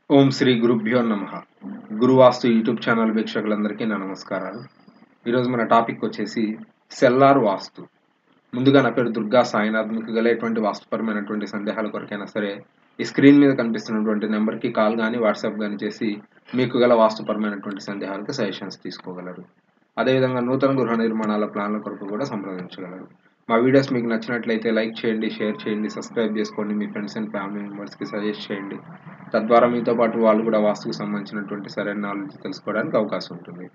ఓం శ్రీ గురుభ్యో నమ గురువాస్తు YouTube channel వీక్షకులందరికీ నా నమస్కారాలు ఈరోజు మన టాపిక్ వచ్చేసి సెల్లార్ వాస్తు ముందుగా నా పేరు దుర్గా సాయినాథ్ మీకు గల ఎటువంటి వాస్తుపరమైనటువంటి సందేహాల కొరకైనా సరే ఈ స్క్రీన్ మీద కనిపిస్తున్నటువంటి నెంబర్కి కాల్ కానీ వాట్సాప్ కానీ చేసి మీకు గల వాస్తుపరమైనటువంటి సందేహాలకు సజెషన్స్ తీసుకోగలరు అదేవిధంగా నూతన గృహ నిర్మాణాల ప్లాన్ల కొరకు కూడా సంప్రదించగలరు మా వీడియోస్ మీకు నచ్చినట్లయితే లైక్ చేయండి షేర్ చేయండి సబ్స్క్రైబ్ చేసుకోండి మీ ఫ్రెండ్స్ అండ్ ఫ్యామిలీ మెంబర్స్కి సజెస్ట్ చేయండి తద్వారా మీతో పాటు వాళ్ళు కూడా వాస్తుకు సంబంధించినటువంటి సరైన నాలెడ్జ్ తెలుసుకోవడానికి అవకాశం ఉంటుంది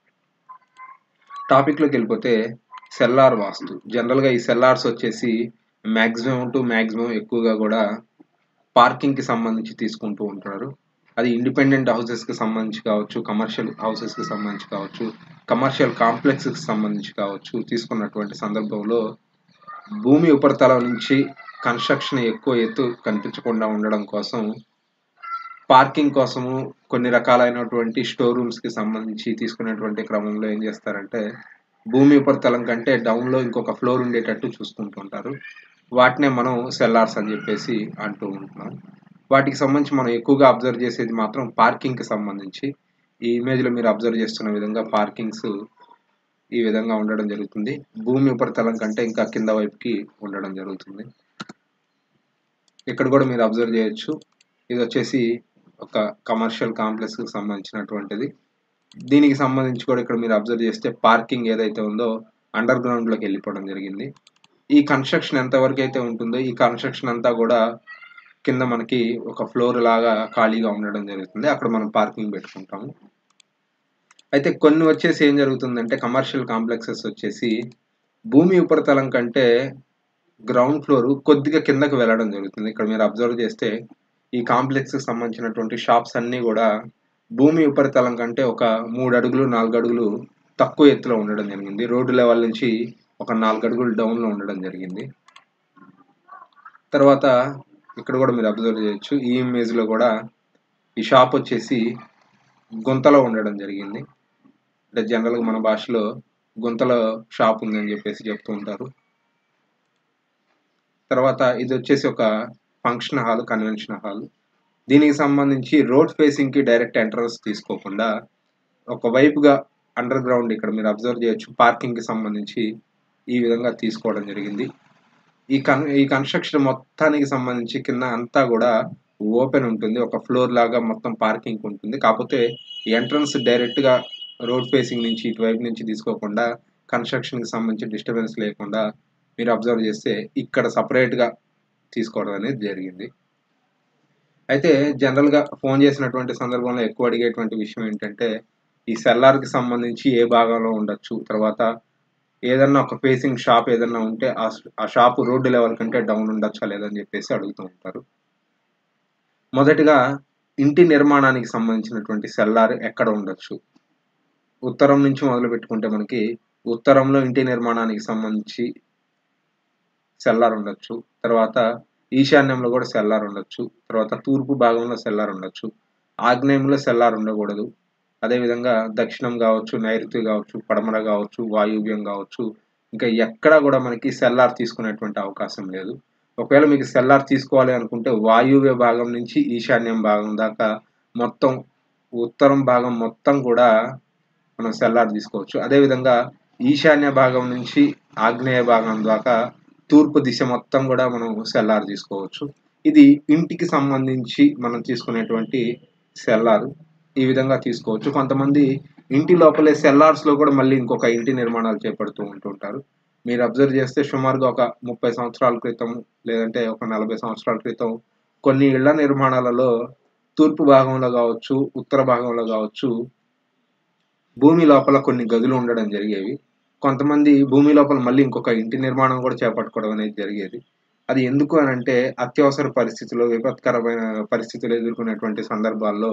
టాపిక్లోకి వెళ్ళిపోతే సెల్లార్ వాస్తు జనరల్గా ఈ సెల్లార్స్ వచ్చేసి మ్యాక్సిమం టు మ్యాక్సిమం ఎక్కువగా కూడా పార్కింగ్కి సంబంధించి తీసుకుంటూ ఉంటారు అది ఇండిపెండెంట్ హౌసెస్కి సంబంధించి కావచ్చు కమర్షియల్ హౌసెస్కి సంబంధించి కావచ్చు కమర్షియల్ కాంప్లెక్స్కి సంబంధించి కావచ్చు తీసుకున్నటువంటి సందర్భంలో భూమి ఉపరితలం నుంచి కన్స్ట్రక్షన్ ఎక్కువ ఎత్తు కనిపించకుండా ఉండడం కోసం పార్కింగ్ కోసము కొన్ని రకాలైనటువంటి స్టోర్ రూమ్స్కి సంబంధించి తీసుకునేటువంటి క్రమంలో ఏం చేస్తారంటే భూమి ఉపరితలం కంటే డౌన్లో ఇంకొక ఫ్లోర్ ఉండేటట్టు చూసుకుంటుంటారు వాటినే మనం సెల్లార్స్ అని చెప్పేసి అంటూ ఉంటున్నాం వాటికి సంబంధించి మనం ఎక్కువగా అబ్జర్వ్ చేసేది మాత్రం పార్కింగ్కి సంబంధించి ఈ ఇమేజ్లో మీరు అబ్జర్వ్ చేస్తున్న విధంగా పార్కింగ్స్ ఈ విధంగా ఉండడం జరుగుతుంది భూమి ఉపరితలం కంటే ఇంకా కింద వైపుకి ఉండడం జరుగుతుంది ఇక్కడ కూడా మీరు అబ్జర్వ్ చేయొచ్చు ఇది వచ్చేసి ఒక కమర్షియల్ కాంప్లెక్స్కి సంబంధించినటువంటిది దీనికి సంబంధించి కూడా ఇక్కడ మీరు అబ్జర్వ్ చేస్తే పార్కింగ్ ఏదైతే ఉందో అండర్ గ్రౌండ్లోకి వెళ్ళిపోవడం జరిగింది ఈ కన్స్ట్రక్షన్ ఎంతవరకు అయితే ఉంటుందో ఈ కన్స్ట్రక్షన్ అంతా కూడా కింద మనకి ఒక ఫ్లోర్ లాగా ఖాళీగా ఉండడం జరుగుతుంది అక్కడ మనం పార్కింగ్ పెట్టుకుంటాము అయితే కొన్ని వచ్చేసి ఏం జరుగుతుందంటే కమర్షియల్ కాంప్లెక్సెస్ వచ్చేసి భూమి ఉపరితలం కంటే గ్రౌండ్ ఫ్లోర్ కొద్దిగా కిందకు వెళ్ళడం జరుగుతుంది ఇక్కడ మీరు అబ్జర్వ్ చేస్తే ఈ కాంప్లెక్స్కి సంబంధించినటువంటి షాప్స్ అన్నీ కూడా భూమి ఉపరితలం కంటే ఒక మూడు అడుగులు నాలుగు అడుగులు తక్కువ ఎత్తులో ఉండడం జరిగింది రోడ్డు లెవెల్ నుంచి ఒక నాలుగు అడుగులు డౌన్లో ఉండడం జరిగింది తర్వాత ఇక్కడ కూడా మీరు అబ్జర్వ్ చేయొచ్చు ఈ ఇమేజ్లో కూడా ఈ షాప్ వచ్చేసి గుంతలో ఉండడం జరిగింది అంటే జనరల్గా మన భాషలో గుంతలో షాప్ ఉందని చెప్పేసి చెప్తూ ఉంటారు తర్వాత ఇది వచ్చేసి ఒక ఫంక్షన్ హాల్ కన్వెన్షన్ హాల్ దీనికి సంబంధించి రోడ్ ఫేసింగ్కి డైరెక్ట్ ఎంట్రన్స్ తీసుకోకుండా ఒక వైపుగా అండర్ గ్రౌండ్ ఇక్కడ మీరు అబ్జర్వ్ చేయొచ్చు పార్కింగ్కి సంబంధించి ఈ విధంగా తీసుకోవడం జరిగింది ఈ కన్ ఈ కన్స్ట్రక్షన్ మొత్తానికి సంబంధించి కింద అంతా కూడా ఓపెన్ ఉంటుంది ఒక ఫ్లోర్ లాగా మొత్తం పార్కింగ్ ఉంటుంది కాకపోతే ఎంట్రన్స్ డైరెక్ట్గా రోడ్ ఫేసింగ్ నుంచి ఇటువైపు నుంచి తీసుకోకుండా కన్స్ట్రక్షన్కి సంబంధించి డిస్టర్బెన్స్ లేకుండా మీరు అబ్జర్వ్ చేస్తే ఇక్కడ సపరేట్గా తీసుకోవడం అనేది జరిగింది అయితే జనరల్గా ఫోన్ చేసినటువంటి సందర్భంలో ఎక్కువ అడిగేటువంటి విషయం ఏంటంటే ఈ సెల్లార్కి సంబంధించి ఏ భాగంలో ఉండొచ్చు తర్వాత ఏదన్నా ఒక ఫేసింగ్ షాప్ ఏదన్నా ఉంటే ఆ షాప్ రోడ్డు లెవెల్ కంటే డౌన్ ఉండొచ్చా లేదని చెప్పేసి అడుగుతూ ఉంటారు మొదటిగా ఇంటి నిర్మాణానికి సంబంధించినటువంటి సెల్లార్ ఎక్కడ ఉండొచ్చు ఉత్తరం నుంచి మొదలు పెట్టుకుంటే మనకి ఉత్తరంలో ఇంటి నిర్మాణానికి సంబంధించి సెల్లార్ ఉండొచ్చు తర్వాత ఈశాన్యంలో కూడా సెల్లార్ ఉండొచ్చు తర్వాత తూర్పు భాగంలో సెల్లార్ ఉండొచ్చు ఆగ్నేయంలో సెల్లార్ ఉండకూడదు అదేవిధంగా దక్షిణం కావచ్చు నైరుతి కావచ్చు పడమర కావచ్చు వాయువ్యం కావచ్చు ఇంకా ఎక్కడా కూడా మనకి సెల్లార్ తీసుకునేటువంటి అవకాశం లేదు ఒకవేళ మీకు సెల్లార్ తీసుకోవాలి అనుకుంటే వాయువ్య భాగం నుంచి ఈశాన్యం భాగం దాకా మొత్తం ఉత్తరం భాగం మొత్తం కూడా మనం సెల్లార్ తీసుకోవచ్చు అదేవిధంగా ఈశాన్య భాగం నుంచి ఆగ్నేయ భాగం దాకా తూర్పు దిశ మొత్తం కూడా మనం సెల్లార్ తీసుకోవచ్చు ఇది ఇంటికి సంబంధించి మనం తీసుకునేటువంటి సెల్లార్ ఈ విధంగా తీసుకోవచ్చు కొంతమంది ఇంటి లోపలే సెల్లార్స్లో కూడా మళ్ళీ ఇంకొక ఇంటి నిర్మాణాలు చేపడుతూ ఉంటుంటారు మీరు అబ్జర్వ్ చేస్తే సుమారుగా ఒక ముప్పై సంవత్సరాల క్రితం లేదంటే ఒక నలభై సంవత్సరాల క్రితం కొన్ని ఇళ్ల నిర్మాణాలలో తూర్పు భాగంలో కావచ్చు ఉత్తర భాగంలో కావచ్చు భూమి లోపల కొన్ని గదులు ఉండడం జరిగేవి కొంతమంది భూమి లోపల మళ్ళీ ఇంకొక ఇంటి నిర్మాణం కూడా చేపట్టుకోవడం అనేది జరిగేది అది ఎందుకు అని అంటే అత్యవసర పరిస్థితుల్లో విపత్కరమైన పరిస్థితులు ఎదుర్కొనేటువంటి సందర్భాల్లో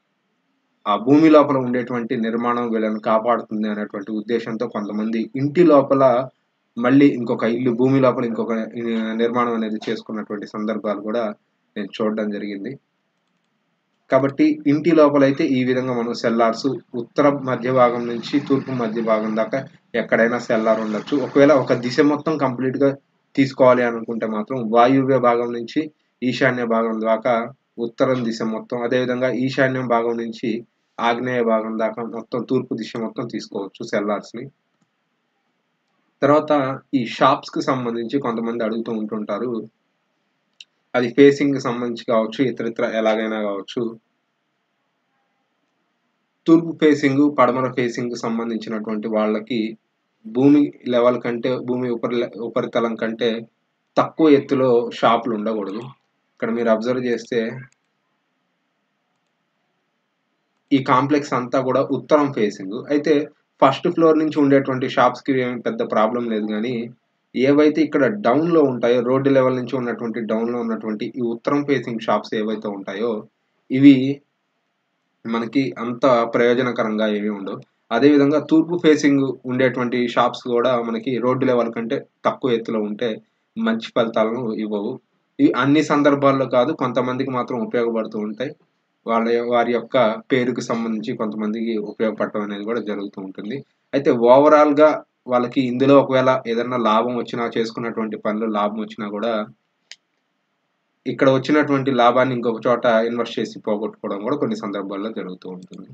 ఆ భూమి లోపల ఉండేటువంటి నిర్మాణం వీళ్ళని కాపాడుతుంది అనేటువంటి ఉద్దేశంతో కొంతమంది ఇంటి లోపల మళ్ళీ ఇంకొక ఇల్లు భూమి లోపల ఇంకొక నిర్మాణం అనేది చేసుకున్నటువంటి సందర్భాలు కూడా నేను చూడడం జరిగింది కాబట్టి ఇంటి లోపలైతే ఈ విధంగా మనం సెల్లార్స్ ఉత్తర మధ్య భాగం నుంచి తూర్పు మధ్య భాగం దాకా ఎక్కడైనా సెల్లార్ ఉండొచ్చు ఒకవేళ ఒక దిశ మొత్తం కంప్లీట్గా తీసుకోవాలి అనుకుంటే మాత్రం వాయువ్య భాగం నుంచి ఈశాన్య భాగం దాకా ఉత్తరం దిశ మొత్తం అదేవిధంగా ఈశాన్యం భాగం నుంచి ఆగ్నేయ భాగం దాకా మొత్తం తూర్పు దిశ మొత్తం తీసుకోవచ్చు సెల్లార్స్ని తర్వాత ఈ షాప్స్కి సంబంధించి కొంతమంది అడుగుతూ ఉంటుంటారు అది ఫేసింగ్కి సంబంధించి కావచ్చు ఇతరితర ఎలాగైనా కావచ్చు తూర్పు ఫేసింగ్ పడమర ఫేసింగ్ సంబంధించినటువంటి వాళ్ళకి భూమి లెవెల్ కంటే భూమి ఉపరి ఉపరితలం కంటే తక్కువ ఎత్తులో షాపులు ఉండకూడదు ఇక్కడ మీరు అబ్జర్వ్ చేస్తే ఈ కాంప్లెక్స్ అంతా కూడా ఉత్తరం ఫేసింగ్ అయితే ఫస్ట్ ఫ్లోర్ నుంచి ఉండేటువంటి షాప్స్కి ఏమి పెద్ద ప్రాబ్లం లేదు కానీ ఏవైతే ఇక్కడ డౌన్లో ఉంటాయో రోడ్డు లెవెల్ నుంచి ఉన్నటువంటి డౌన్లో ఉన్నటువంటి ఈ ఉత్తరం ఫేసింగ్ షాప్స్ ఏవైతే ఉంటాయో ఇవి మనకి అంత ప్రయోజనకరంగా ఏమీ ఉండవు అదేవిధంగా తూర్పు ఫేసింగ్ ఉండేటువంటి షాప్స్ కూడా మనకి రోడ్డు లెవెల్ కంటే తక్కువ ఎత్తులో ఉంటే మంచి ఫలితాలను ఇవ్వవు ఇవి అన్ని సందర్భాల్లో కాదు కొంతమందికి మాత్రం ఉపయోగపడుతూ ఉంటాయి వాళ్ళ వారి యొక్క పేరుకి సంబంధించి కొంతమందికి ఉపయోగపడటం అనేది కూడా జరుగుతూ ఉంటుంది అయితే ఓవరాల్గా వాళ్ళకి ఇందులో ఒకవేళ ఏదైనా లాభం వచ్చినా చేసుకున్నటువంటి పనులు లాభం వచ్చినా కూడా ఇక్కడ వచ్చినటువంటి లాభాన్ని ఇంకొక చోట ఇన్వెస్ట్ చేసి పోగొట్టుకోవడం కూడా కొన్ని సందర్భాల్లో జరుగుతూ ఉంటుంది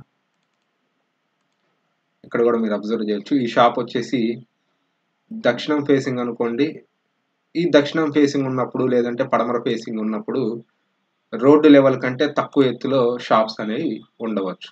ఇక్కడ కూడా మీరు అబ్జర్వ్ చేయొచ్చు ఈ షాప్ వచ్చేసి దక్షిణం ఫేసింగ్ అనుకోండి ఈ దక్షిణం ఫేసింగ్ ఉన్నప్పుడు లేదంటే పడమర ఫేసింగ్ ఉన్నప్పుడు రోడ్డు లెవెల్ కంటే తక్కువ ఎత్తులో షాప్స్ అనేవి ఉండవచ్చు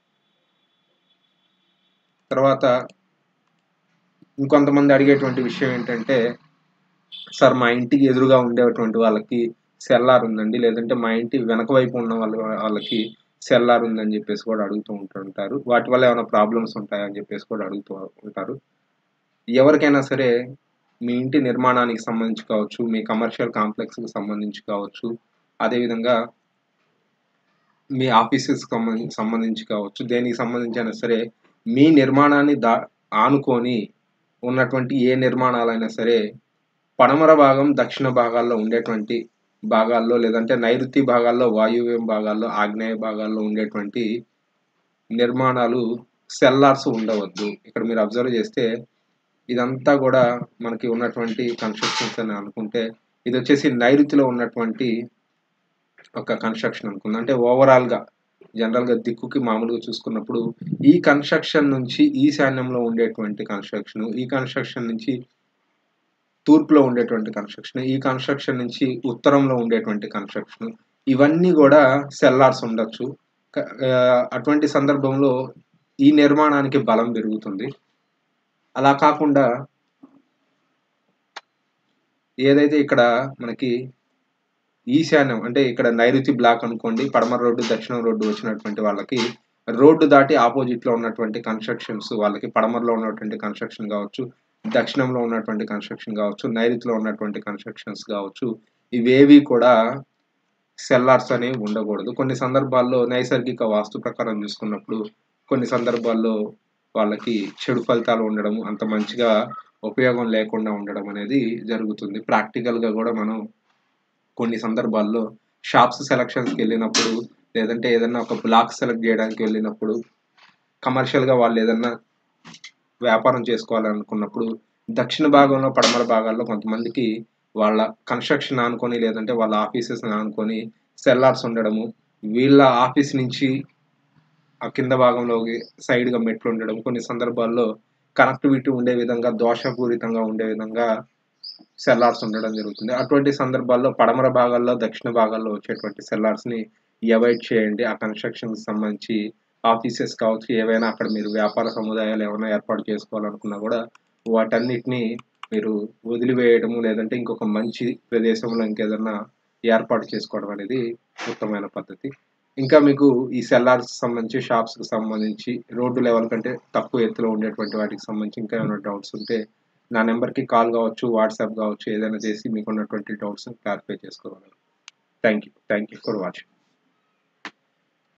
తర్వాత ఇంకొంతమంది అడిగేటువంటి విషయం ఏంటంటే సార్ మా ఇంటికి ఎదురుగా ఉండేటువంటి వాళ్ళకి సెల్లార్ ఉందండి లేదంటే మా ఇంటి వెనక వైపు ఉన్న వాళ్ళ వాళ్ళకి సెల్లార్ ఉందని చెప్పేసి కూడా అడుగుతూ ఉంటుంటారు వాటి వల్ల ఏమైనా ప్రాబ్లమ్స్ ఉంటాయని చెప్పేసి కూడా అడుగుతూ ఉంటారు ఎవరికైనా సరే మీ ఇంటి నిర్మాణానికి సంబంధించి కావచ్చు మీ కమర్షియల్ కాంప్లెక్స్కి సంబంధించి కావచ్చు అదేవిధంగా మీ ఆఫీసెస్ సంబంధించి కావచ్చు దేనికి సంబంధించి అయినా సరే మీ నిర్మాణాన్ని దా ఆనుకొని ఉన్నటువంటి ఏ నిర్మాణాలైనా సరే పడమర భాగం దక్షిణ భాగాల్లో ఉండేటువంటి భాగాల్లో లేదంటే నైరుతి భాగాల్లో వాయువ్యం భాగాల్లో ఆగ్నేయ భాగాల్లో ఉండేటువంటి నిర్మాణాలు సెల్లార్స్ ఉండవద్దు ఇక్కడ మీరు అబ్జర్వ్ చేస్తే ఇదంతా కూడా మనకి ఉన్నటువంటి కన్స్ట్రక్షన్స్ అని అనుకుంటే ఇది వచ్చేసి నైరుతిలో ఉన్నటువంటి ఒక కన్స్ట్రక్షన్ అనుకుంది అంటే ఓవరాల్గా జనరల్గా దిక్కుకి మామూలుగా చూసుకున్నప్పుడు ఈ కన్స్ట్రక్షన్ నుంచి ఈశాన్యంలో ఉండేటువంటి కన్స్ట్రక్షన్ ఈ కన్స్ట్రక్షన్ నుంచి తూర్పులో ఉండేటువంటి కన్స్ట్రక్షన్ ఈ కన్స్ట్రక్షన్ నుంచి ఉత్తరంలో ఉండేటువంటి కన్స్ట్రక్షన్ ఇవన్నీ కూడా సెల్లార్స్ ఉండొచ్చు అటువంటి సందర్భంలో ఈ నిర్మాణానికి బలం పెరుగుతుంది అలా కాకుండా ఏదైతే ఇక్కడ మనకి ఈశాన్యం అంటే ఇక్కడ నైరుతి బ్లాక్ అనుకోండి పడమర రోడ్డు దక్షిణ రోడ్డు వచ్చినటువంటి వాళ్ళకి రోడ్డు దాటి ఆపోజిట్లో ఉన్నటువంటి కన్స్ట్రక్షన్స్ వాళ్ళకి పడమరలో ఉన్నటువంటి కన్స్ట్రక్షన్ కావచ్చు దక్షిణంలో ఉన్నటువంటి కన్స్ట్రక్షన్ కావచ్చు నైరుతిలో ఉన్నటువంటి కన్స్ట్రక్షన్స్ కావచ్చు ఇవేవి కూడా సెల్లార్స్ అనేవి ఉండకూడదు కొన్ని సందర్భాల్లో నైసర్గిక వాస్తు ప్రకారం చూసుకున్నప్పుడు కొన్ని సందర్భాల్లో వాళ్ళకి చెడు ఫలితాలు ఉండడం అంత మంచిగా ఉపయోగం లేకుండా ఉండడం అనేది జరుగుతుంది ప్రాక్టికల్గా కూడా మనం కొన్ని సందర్భాల్లో షాప్స్ సెలక్షన్స్కి వెళ్ళినప్పుడు లేదంటే ఏదన్నా ఒక బ్లాక్ సెలెక్ట్ చేయడానికి వెళ్ళినప్పుడు కమర్షియల్గా వాళ్ళు ఏదన్నా వ్యాపారం చేసుకోవాలనుకున్నప్పుడు దక్షిణ భాగంలో పడమర భాగాల్లో కొంతమందికి వాళ్ళ కన్స్ట్రక్షన్ ఆనుకొని లేదంటే వాళ్ళ ఆఫీసెస్ ఆనుకొని సెల్లార్స్ ఉండడము వీళ్ళ ఆఫీస్ నుంచి ఆ కింద భాగంలోకి సైడ్గా మెట్లు ఉండడం కొన్ని సందర్భాల్లో కనెక్టివిటీ ఉండే విధంగా దోషపూరితంగా ఉండే విధంగా సెల్లార్స్ ఉండడం జరుగుతుంది అటువంటి సందర్భాల్లో పడమర భాగాల్లో దక్షిణ భాగాల్లో వచ్చేటువంటి సెల్లార్స్ని అవాయిడ్ చేయండి ఆ కన్స్ట్రక్షన్కి సంబంధించి ఆఫీసెస్ కావచ్చు ఏవైనా అక్కడ మీరు వ్యాపార సముదాయాలు ఏమైనా ఏర్పాటు చేసుకోవాలనుకున్నా కూడా వాటన్నిటిని మీరు వదిలివేయడము లేదంటే ఇంకొక మంచి ప్రదేశంలో ఇంకేదన్నా ఏర్పాటు చేసుకోవడం అనేది ఉత్తమమైన పద్ధతి ఇంకా మీకు ఈ సెల్లార్స్ సంబంధించి షాప్స్కి సంబంధించి రోడ్డు లెవెల్ కంటే తక్కువ ఎత్తులో ఉండేటువంటి వాటికి సంబంధించి ఇంకా ఏమైనా డౌట్స్ ఉంటే నా నెంబర్కి కాల్ కావచ్చు వాట్సాప్ కావచ్చు ఏదైనా చేసి మీకు ఉన్నటువంటి డౌట్స్ క్లారిఫై చేసుకోగలరు thank you thank you for watching